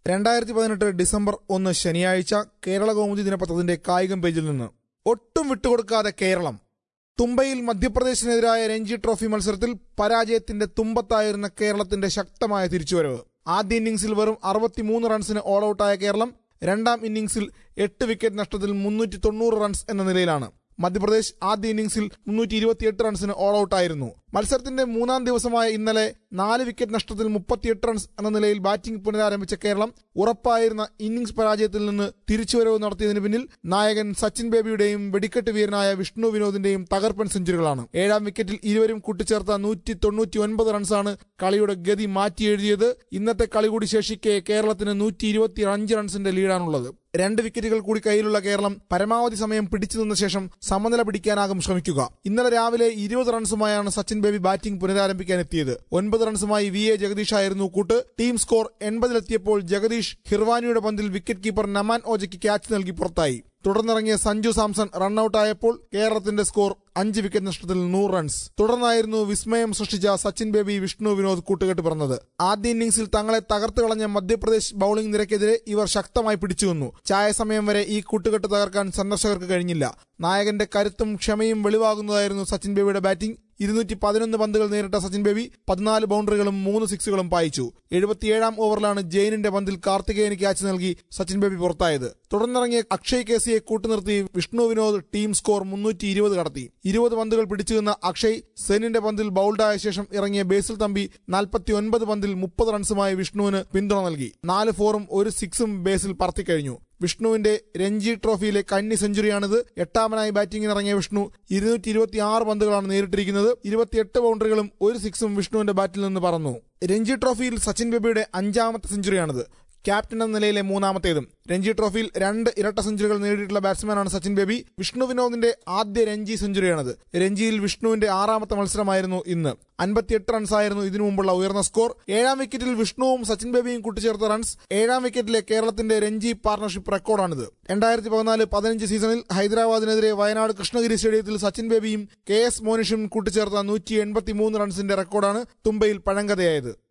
രണ്ടായിരത്തി പതിനെട്ട് ഡിസംബർ ഒന്ന് ശനിയാഴ്ച കേരള കൗമുദി ദിനപത്രത്തിന്റെ കായികം പേജിൽ നിന്ന് ഒട്ടും വിട്ടുകൊടുക്കാതെ കേരളം തുമ്പയിൽ മധ്യപ്രദേശിനെതിരായ രഞ്ജി ട്രോഫി മത്സരത്തിൽ പരാജയത്തിന്റെ തുമ്പത്തായിരുന്ന കേരളത്തിന്റെ ശക്തമായ തിരിച്ചുവരവ് ആദ്യ ഇന്നിംഗ്സിൽ വെറും അറുപത്തിമൂന്ന് റൺസിന് ഓൾ ഔട്ടായ കേരളം രണ്ടാം ഇന്നിംഗ്സിൽ എട്ട് വിക്കറ്റ് നഷ്ടത്തിൽ മുന്നൂറ്റി തൊണ്ണൂറ് റൺസ് എന്ന നിലയിലാണ് മധ്യപ്രദേശ് ആദ്യ ഇന്നിംഗ്സിൽ മുന്നൂറ്റി ഇരുപത്തിയെട്ട് റൺസിന് ഓൾ ഔട്ടായിരുന്നു മത്സരത്തിന്റെ മൂന്നാം ദിവസമായ ഇന്നലെ നാല് വിക്കറ്റ് നഷ്ടത്തിൽ മുപ്പത്തിയെട്ട് റൺസ് എന്ന നിലയിൽ ബാറ്റിംഗ് പുനരാരംഭിച്ച കേരളം ഉറപ്പായിരുന്ന ഇന്നിംഗ്സ് പരാജയത്തിൽ നിന്ന് തിരിച്ചുവരവ് നടത്തിയതിന് പിന്നിൽ നായകൻ സച്ചിൻ ബേബിയുടെയും വെടിക്കെട്ട് വീരനായ വിഷ്ണു വിനോദിന്റെയും തകർപ്പൻ സെഞ്ചുറികളാണ് ഏഴാം വിക്കറ്റിൽ ഇരുവരും കൂട്ടിച്ചേർത്ത നൂറ്റി തൊണ്ണൂറ്റി ഒൻപത് റൺസാണ് കളിയുടെ ഗതി മാറ്റിയെഴുതിയത് ഇന്നത്തെ കളി കൂടി ശേഷിക്കെ കേരളത്തിന് നൂറ്റി ഇരുപത്തി അഞ്ച് റൺസിന്റെ ലീഡാണുള്ളത് രണ്ട് വിക്കറ്റുകൾ കൂടി കയ്യിലുള്ള കേരളം പരമാവധി സമയം പിടിച്ചു നിന്ന ശേഷം സമനില പിടിക്കാനാകും ശ്രമിക്കുക ഇന്നലെ രാവിലെ ഇരുപത് റൺസുമായാണ് സച്ചിൻ ബേബി ബാറ്റിംഗ് പുനരാരംഭിക്കാൻ എത്തിയത് ഒൻപത് റൺസുമായി വി എ ജഗദീഷ് ആയിരുന്നു കൂട്ട് ടീം സ്കോർ എൺപതിലെത്തിയപ്പോൾ ജഗദീഷ് ഹിർവാനിയുടെ പന്തിൽ വിക്കറ്റ് കീപ്പർ നമാൻ ഓജയ്ക്ക് ക്യാച്ച് നൽകി പുറത്തായി തുടർന്നിറങ്ങിയ സഞ്ജു സാംസൺ റണ്ണൌട്ടായപ്പോൾ കേരളത്തിന്റെ സ്കോർ അഞ്ച് വിക്കറ്റ് നഷ്ടത്തിൽ നൂറ് റൺസ് തുടർന്നായിരുന്നു വിസ്മയം സൃഷ്ടിച്ച സച്ചിൻ ബേബി വിഷ്ണു വിനോദ് കൂട്ടുകെട്ട് പിറന്നത് ആദ്യ ഇന്നിംഗ്സിൽ തങ്ങളെ തകർത്ത് കളഞ്ഞ മധ്യപ്രദേശ് ബൌളിംഗ് നിരക്കെതിരെ ഇവർ ശക്തമായി പിടിച്ചുവന്നു ചായ സമയം വരെ ഈ കൂട്ടുകെട്ട് തകർക്കാൻ സന്ദർശകർക്ക് കഴിഞ്ഞില്ല നായകന്റെ കരുത്തും ക്ഷമയും വെളിവാകുന്നതായിരുന്നു സച്ചിൻ ബേബിയുടെ ബാറ്റിംഗ് ഇരുന്നൂറ്റി പതിനൊന്ന് പന്തുകൾ നേരിട്ട സച്ചിൻ ബേബി പതിനാല് ബൗണ്ടറികളും മൂന്ന് സിക്സുകളും പായിച്ചു എഴുപത്തിയേഴാം ഓവറിലാണ് ജെയിനിന്റെ പന്തിൽ കാർത്തികേയന് ക്യാച്ച് നൽകി സച്ചിൻ ബേബി പുറത്തായത് തുടർന്നിറങ്ങിയ അക്ഷയ് കേസിയെ കൂട്ടുനിർത്തി വിഷ്ണു വിനോദ് ടീം സ്കോർ മുന്നൂറ്റി ഇരുപത് കടത്തി ഇരുപത് പന്തുകൾ പിടിച്ചു നിന്ന അക്ഷയ് സെനിന്റെ പന്തിൽ ബൌൾഡായ ശേഷം ഇറങ്ങിയ ബേസിൽ തമ്പി നാൽപ്പത്തി ഒൻപത് പന്തിൽ മുപ്പത് റൺസുമായി വിഷ്ണുവിന് പിന്തുണ നൽകി നാല് ഫോറും ഒരു സിക്സും ബേസിൽ പറത്തിക്കഴിഞ്ഞു വിഷ്ണുവിന്റെ രഞ്ജി ട്രോഫിയിലെ കന്നി സെഞ്ചുറിയാണിത് എട്ടാമനായി ബാറ്റിംഗിന് ഇറങ്ങിയ വിഷ്ണു ഇരുന്നൂറ്റി ഇരുപത്തി ആറ് പന്തുകളാണ് നേരിട്ടിരിക്കുന്നത് ഇരുപത്തിയെട്ട് ബൗണ്ടറികളും ഒരു സിക്സും വിഷ്ണുവിന്റെ ബാറ്റിൽ നിന്ന് പറന്നു രഞ്ജി ട്രോഫിയിൽ സച്ചിൻ ബേബിയുടെ അഞ്ചാമത്തെ സെഞ്ചുറിയാണിത് ക്യാപ്റ്റൻ എന്ന നിലയിലെ മൂന്നാമത്തേതും രഞ്ജി ട്രോഫിയിൽ രണ്ട് ഇരട്ട സെഞ്ചുറികൾ നേടിയിട്ടുള്ള ബാറ്റ്സ്മാനാണ് സച്ചിൻ ബേബി വിഷ്ണു വിനോദിന്റെ ആദ്യ രഞ്ജി സെഞ്ചുറിയാണത് രഞ്ജിയിൽ വിഷ്ണുവിന്റെ ആറാമത്തെ മത്സരമായിരുന്നു ഇന്ന് അൻപത്തിയെട്ട് റൺസായിരുന്നു ഇതിനു മുമ്പുള്ള ഉയർന്ന സ്കോർ ഏഴാം വിക്കറ്റിൽ വിഷ്ണുവും സച്ചിൻ ബേബിയും കൂട്ടിച്ചേർത്ത റൺസ് ഏഴാം വിക്കറ്റിലെ കേരളത്തിന്റെ രഞ്ജി പാർട്ണർഷിപ്പ് റെക്കോർഡാണിത് രണ്ടായിരത്തി പതിനാല് പതിനഞ്ച് സീസണിൽ ഹൈദരാബാദിനെതിരെ വയനാട് കൃഷ്ണഗിരി സ്റ്റേഡിയത്തിൽ സച്ചിൻ ബേബിയും കെ എസ് മോനിഷും കൂട്ടിച്ചേർത്ത നൂറ്റി എൺപത്തിമൂന്ന് റൺസിന്റെ റെക്കോർഡാണ് തുമ്പയിൽ പഴങ്കഥയായത്